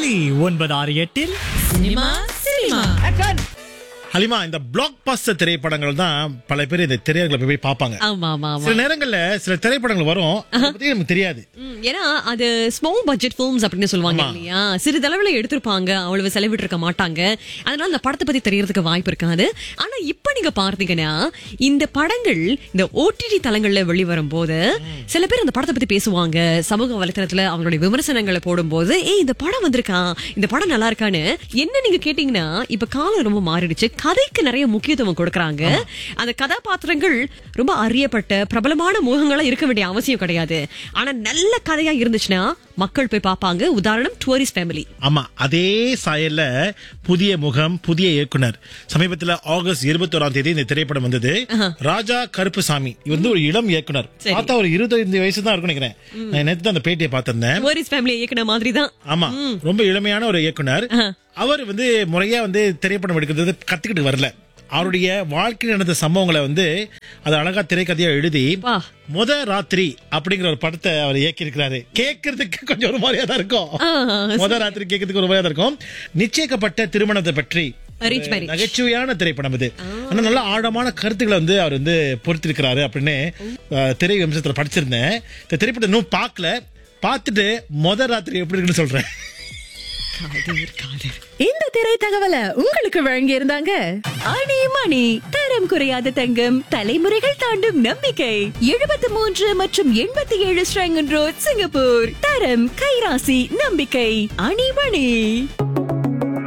ஒலி ஒன்பது ஆறு எட்டில் சினிமா சினிமா ஹலிமா இந்த பிளாக் பாஸ்டர் திரைப்படங்கள் தான் பல பேர் இந்த திரையரங்களை போய் பார்ப்பாங்க ஆமா ஆமா ஆமா சில நேரங்கள்ல சில திரைப்படங்கள் வரும் அதை பத்தி நமக்கு தெரியாது ம், ஏன்னா அது ஸ்மால் பட்ஜெட் ஃபிலிம்ஸ் அப்படின்னு சொல்லுவாங்க ஆமா. இல்லையா சிறிதளவுல எடுத்திருப்பாங்க அவ்வளவு செலவிட்டு இருக்க மாட்டாங்க அதனால அந்த படத்தை பத்தி தெரியறதுக்கு வாய்ப்பு இருக்காது ஆனா இப்ப நீங்க பார்த்தீங்கன்னா இந்த படங்கள் இந்த ஓடிடி தளங்கள்ல வெளிவரும் போது சில பேர் அந்த படத்தை பத்தி பேசுவாங்க சமூக வலைத்தளத்துல அவங்களுடைய விமர்சனங்களை போடும்போது ஏய் இந்த படம் வந்திருக்கா இந்த படம் நல்லா இருக்கான்னு என்ன நீங்க கேட்டீங்கன்னா இப்ப காலம் ரொம்ப மாறிடுச்சு கதைக்கு நிறைய முக்கியத்துவம் கொடுக்கறாங்க அந்த கதாபாத்திரங்கள் ரொம்ப அறியப்பட்ட பிரபலமான முகங்களா இருக்க வேண்டிய அவசியம் கிடையாது ஆனா நல்ல கதையா இருந்துச்சுன்னா மக்கள் போய் பார்ப்பாங்க உதாரணம் டூரிஸ்ட் ஃபேமிலி ஆமா அதே சாயல்ல புதிய முகம் புதிய இயக்குனர் சமீபத்துல ஆகஸ்ட் இருபத்தோராம் தேதி இந்த திரைப்படம் வந்தது ராஜா கருப்புசாமி இவர் வந்து ஒரு இளம் இயக்குனர் சரி. பார்த்தா ஒரு இருபத்தைந்து வயசு தான் இருக்கும் நினைக்கிறேன் நான் நேத்து தான் அந்த பேட்டியை பார்த்திருந்தேன் டூரிஸ்ட் ஃபேமிலி இயக்குன மாதிரி தான் ஆமா ரொம்ப இளமையான ஒரு இயக்குனர் அவர் வந்து முறையா வந்து திரைப்படம் எடுக்கிறது கத்துக்கிட்டு வரல அவருடைய வாழ்க்கையில் நடந்த சம்பவங்களை வந்து அது அழகா திரைக்கதையா எழுதி வா. முத ராத்திரி அப்படிங்கிற ஒரு படத்தை அவர் இயக்கி இருக்கிறாரு கேட்கறதுக்கு கொஞ்சம் ஒரு மாதிரியா தான் இருக்கும் முத ராத்திரி கேட்கறதுக்கு ஒரு மாதிரியா தான் இருக்கும் நிச்சயிக்கப்பட்ட திருமணத்தை பற்றி Arranged marriage. நகைச்சுவையான திரைப்படம் இது ஆனா நல்ல ஆழமான கருத்துக்களை வந்து அவர் வந்து பொறுத்திருக்கிறாரு அப்படின்னு அஹ், திரை விமர்சனத்துல படிச்சிருந்தேன் இந்த திரைப்படம் இன்னும் பார்க்கல பார்த்துட்டு முத ராத்திரி எப்படி இருக்குன்னு சொல்றேன் காதர் காதர் இந்த திரை தகவலை உங்களுக்கு வழங்கி இருந்தாங்க அணி மணி தரம் குறையாத தங்கம் தலைமுறைகள் தாண்டும் நம்பிக்கை எழுபத்தி மூன்று மற்றும் எண்பத்தி ஏழு ஸ்ரங்கன் ரோட் சிங்கப்பூர் தரம் கைராசி நம்பிக்கை அணிமணி